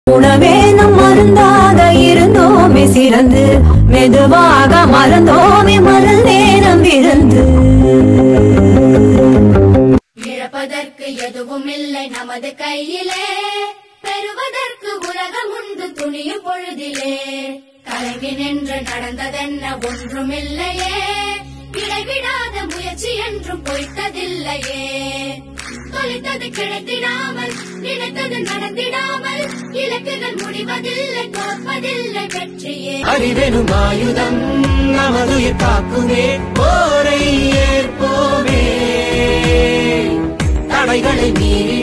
உணவே நம் மருந்தாக இருந்தோமே சிறந்து மெதுவாக மறந்தோமே மறல் நேரம் இருந்து இழப்பதற்கு எதுவும் இல்லை நமது கையிலே பெறுவதற்கு உலகம் உண்டு துணியும் பொழுதிலே கலங்கி நின்று நடந்ததென்ன ஒன்றுமில்லையே இடைவிடாத முயற்சி என்றும் பொய்த்ததில்லையே தொலைத்தது கிடைத்திடாமல் நினைத்தது நடந்திடாமல் இலக்குகள் முடிவதில்லை தோற்பதில்லை வெற்றியே அறிவெனும் ஆயுதம் நமதுயிர் காக்குமே போரை ஏற்போமே தடைகளை மீறி